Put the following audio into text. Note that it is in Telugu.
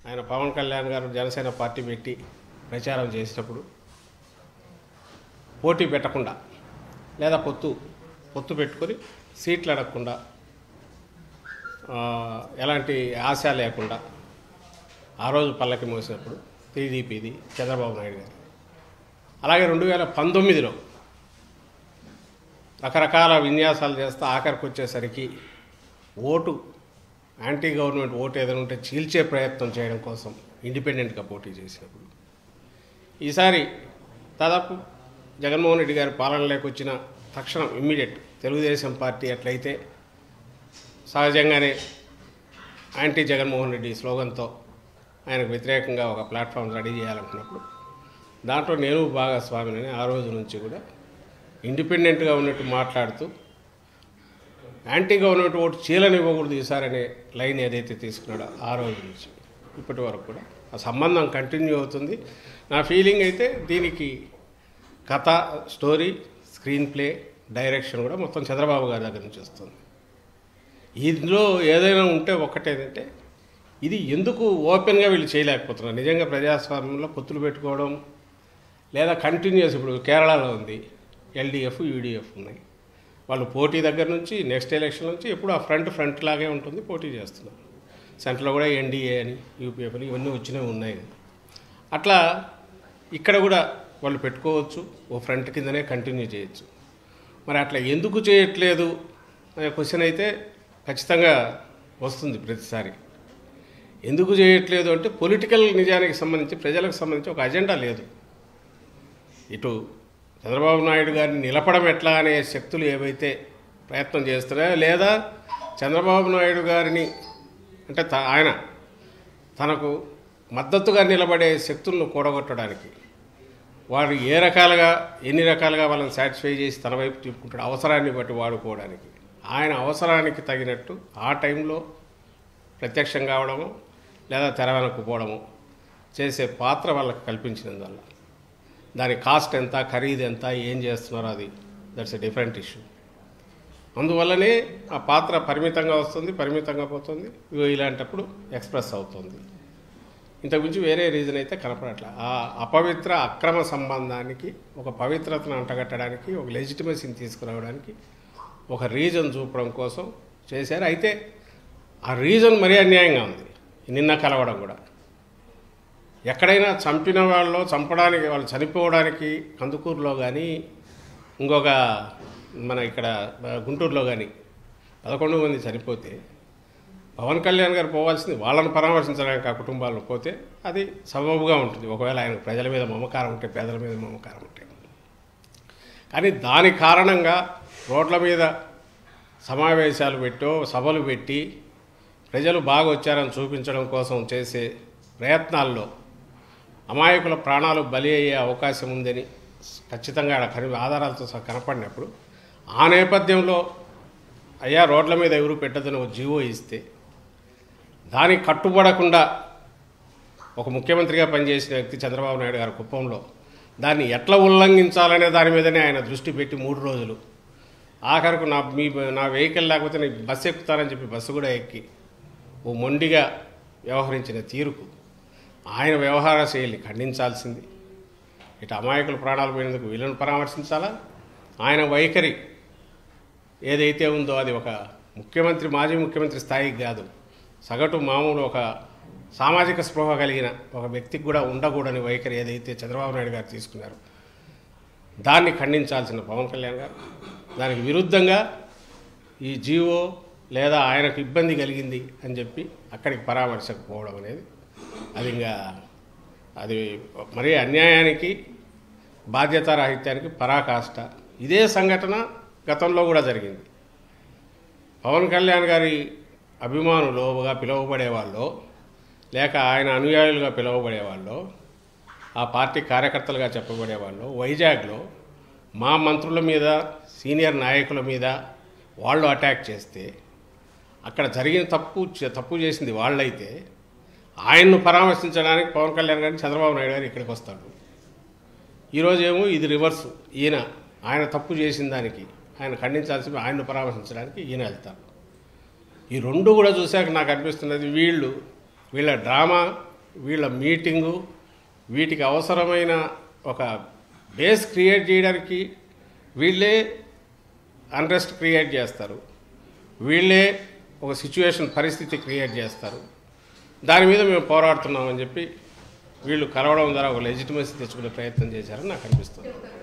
ఆయన పవన్ కళ్యాణ్ గారు జనసేన పార్టీ పెట్టి ప్రచారం చేసినప్పుడు పోటీ పెట్టకుండా లేదా పొత్తు పొత్తు పెట్టుకొని సీట్లు అడగకుండా ఆ, ఎలాంటి ఆశ లేకుండా ఆ రోజు పల్లకి మోసినప్పుడు టీడీపీది చంద్రబాబు నాయుడు గారు అలాగే రెండు వేల పంతొమ్మిదిలో రకరకాల విన్యాసాలు చేస్తూ ఆఖరికి వచ్చేసరికి ఓటు యాంటీ గవర్నమెంట్ ఓటు ఏదైనా ఉంటే చీల్చే ప్రయత్నం చేయడం కోసం ఇండిపెండెంట్గా పోటీ చేసినప్పుడు ఈసారి దాదాపు జగన్మోహన్ రెడ్డి గారి పాలనలోకి వచ్చిన తక్షణం ఇమ్మీడియట్ తెలుగుదేశం పార్టీ ఎట్లయితే సహజంగానే యాంటీ జగన్మోహన్ రెడ్డి స్లోగన్తో ఆయనకు వ్యతిరేకంగా ఒక ప్లాట్ఫామ్ రెడీ చేయాలనుకున్నప్పుడు దాంట్లో నేను భాగస్వామిని ఆ రోజు నుంచి కూడా ఇండిపెండెంట్గా ఉన్నట్టు మాట్లాడుతూ యాంటీ గవర్నమెంట్ ఓటు చీలనివ్వకూడదు ఈసారి అనే లైన్ ఏదైతే తీసుకున్నాడో ఆ రోజు నుంచి ఇప్పటి వరకు కూడా ఆ సంబంధం కంటిన్యూ అవుతుంది నా ఫీలింగ్ అయితే దీనికి కథ స్టోరీ స్క్రీన్ ప్లే డైరెక్షన్ కూడా మొత్తం చంద్రబాబు గారి దగ్గర నుంచి వస్తుంది ఇందులో ఏదైనా ఉంటే ఒక్కటేదంటే ఇది ఎందుకు ఓపెన్గా వీళ్ళు చేయలేకపోతున్నారు నిజంగా ప్రజాస్వామ్యంలో పొత్తులు పెట్టుకోవడం లేదా కంటిన్యూస్ ఇప్పుడు కేరళలో ఉంది ఎల్డిఎఫ్ యూడిఎఫ్ ఉన్నాయి వాళ్ళు పోటీ దగ్గర నుంచి నెక్స్ట్ ఎలక్షన్ నుంచి ఎప్పుడు ఆ ఫ్రంట్ ఫ్రంట్ లాగే ఉంటుంది పోటీ చేస్తున్నారు సెంటర్లో కూడా ఎన్డీఏ అని యూపీఎఫ్ అని ఇవన్నీ వచ్చినవి ఉన్నాయి అట్లా ఇక్కడ కూడా వాళ్ళు పెట్టుకోవచ్చు ఓ ఫ్రంట్ కిందనే కంటిన్యూ చేయొచ్చు మరి అట్లా ఎందుకు చేయట్లేదు అనే క్వశ్చన్ అయితే ఖచ్చితంగా వస్తుంది ప్రతిసారి ఎందుకు చేయట్లేదు అంటే పొలిటికల్ నిజానికి సంబంధించి ప్రజలకు సంబంధించి ఒక అజెండా లేదు ఇటు చంద్రబాబు నాయుడు గారిని నిలపడం ఎట్లా అనే శక్తులు ఏవైతే ప్రయత్నం చేస్తున్నాయో లేదా చంద్రబాబు నాయుడు గారిని అంటే త- ఆయన తనకు మద్దతుగా నిలబడే శక్తులను కూడగొట్టడానికి వాడు ఏ రకాలుగా ఎన్ని రకాలుగా వాళ్ళని సాటిస్ఫై చేసి తన వైపు తిప్పుకుంటాడు అవసరాన్ని బట్టి వాడుకోవడానికి ఆయన అవసరానికి తగినట్టు ఆ టైంలో ప్రత్యక్షం కావడము లేదా తెర వెనక్కు పోవడము చేసే పాత్ర వాళ్ళకి కల్పించినందువల్ల దాని కాస్ట్ ఎంత ఖరీదు ఎంత ఏం చేస్తున్నారో అది దట్స్ ఎ డిఫరెంట్ ఇష్యూ అందువల్లనే ఆ పాత్ర పరిమితంగా వస్తుంది పరిమితంగా పోతుంది ఇగో ఇలాంటప్పుడు ఎక్స్ప్రెస్ అవుతుంది ఇంతకుమించి వేరే రీజన్ అయితే కనపడట్లే ఆ అపవిత్ర అక్రమ సంబంధానికి ఒక పవిత్రతను అంటగట్టడానికి ఒక లెజిటిమసీని తీసుకురావడానికి ఒక రీజన్ చూపడం కోసం చేశారు అయితే ఆ రీజన్ మరీ అన్యాయంగా ఉంది నిన్న కలవడం కూడా ఎక్కడైనా చంపిన వాళ్ళు చంపడానికి వాళ్ళు చనిపోవడానికి కందుకూరులో కానీ ఇంకొక మన ఇక్కడ గుంటూరులో కానీ పదకొండు మంది చనిపోతే పవన్ కళ్యాణ్ గారు పోవాల్సింది వాళ్ళని పరామర్శించడానికి ఆ కుటుంబాలను పోతే అది సబబుగా ఉంటుంది ఒకవేళ ఆయన ప్రజల మీద మమకారం ఉంటే పేదల మీద మమకారం ఉంటే కానీ దాని కారణంగా రోడ్ల మీద సమావేశాలు పెట్టో సభలు పెట్టి ప్రజలు బాగా వచ్చారని చూపించడం కోసం చేసే ప్రయత్నాల్లో అమాయకుల ప్రాణాలు బలి అయ్యే అవకాశం ఉందని ఖచ్చితంగా ఆడ కని ఆధారాలతో సహా కనపడినప్పుడు ఆ నేపథ్యంలో అయ్యా రోడ్ల మీద ఎవరు పెట్టదని ఒక జీవో ఇస్తే దానికి కట్టుబడకుండా ఒక ముఖ్యమంత్రిగా పనిచేసిన వ్యక్తి చంద్రబాబు నాయుడు గారి కుప్పంలో దాన్ని ఎట్లా ఉల్లంఘించాలనే దాని మీదనే ఆయన దృష్టి పెట్టి మూడు రోజులు ఆఖరకు నా మీ నా వెహికల్ లేకపోతే నేను బస్సు ఎక్కుతానని చెప్పి బస్సు కూడా ఎక్కి ఓ మొండిగా వ్యవహరించిన తీరుకు ఆయన వ్యవహార శైలి ఖండించాల్సింది ఇటు అమాయకుల ప్రాణాలు పోయినందుకు వీళ్ళని పరామర్శించాలా ఆయన వైఖరి ఏదైతే ఉందో అది ఒక ముఖ్యమంత్రి మాజీ ముఖ్యమంత్రి స్థాయికి కాదు సగటు మామూలు ఒక సామాజిక స్పృహ కలిగిన ఒక వ్యక్తికి కూడా ఉండకూడని వైఖరి ఏదైతే చంద్రబాబు నాయుడు గారు తీసుకున్నారు దాన్ని ఖండించాల్సిన పవన్ కళ్యాణ్ గారు దానికి విరుద్ధంగా ఈ జీవో లేదా ఆయనకు ఇబ్బంది కలిగింది అని చెప్పి అక్కడికి పరామర్శకు పోవడం అనేది అది ఇంకా అది మరీ అన్యాయానికి బాధ్యతారాహిత్యానికి పరాకాష్ట ఇదే సంఘటన గతంలో కూడా జరిగింది పవన్ కళ్యాణ్ గారి అభిమానులుగా పిలువబడేవాళ్ళు లేక ఆయన అనుయాయులుగా పిలువబడేవాళ్ళు ఆ పార్టీ కార్యకర్తలుగా చెప్పబడేవాళ్ళు వైజాగ్లో మా మంత్రుల మీద సీనియర్ నాయకుల మీద వాళ్ళు అటాక్ చేస్తే అక్కడ జరిగిన తప్పు చే- తప్పు చేసింది వాళ్ళైతే ఆయన్ను పరామర్శించడానికి పవన్ కళ్యాణ్ గారిని చంద్రబాబు నాయుడు గారు ఇక్కడికి వస్తాడు ఈరోజు ఏమో ఇది రివర్స్ ఈయన ఆయన తప్పు చేసిన దానికి ఆయన ఖండించాల్సి ఆయన్ను పరామర్శించడానికి ఈయన వెళ్తారు ఈ రెండు కూడా చూశాక నాకు అనిపిస్తున్నది వీళ్ళు వీళ్ళ డ్రామా వీళ్ళ మీటింగు వీటికి అవసరమైన ఒక బేస్ క్రియేట్ చేయడానికి వీళ్ళే అన్రెస్ట్ క్రియేట్ చేస్తారు వీళ్ళే ఒక సిచ్యువేషన్ పరిస్థితి క్రియేట్ చేస్తారు దాని మీద మేము పోరాడుతున్నామని చెప్పి వీళ్ళు కలవడం ద్వారా ఒక లెజిటిమసీ తెచ్చుకునే ప్రయత్నం చేశారని నాకు అనిపిస్తుంది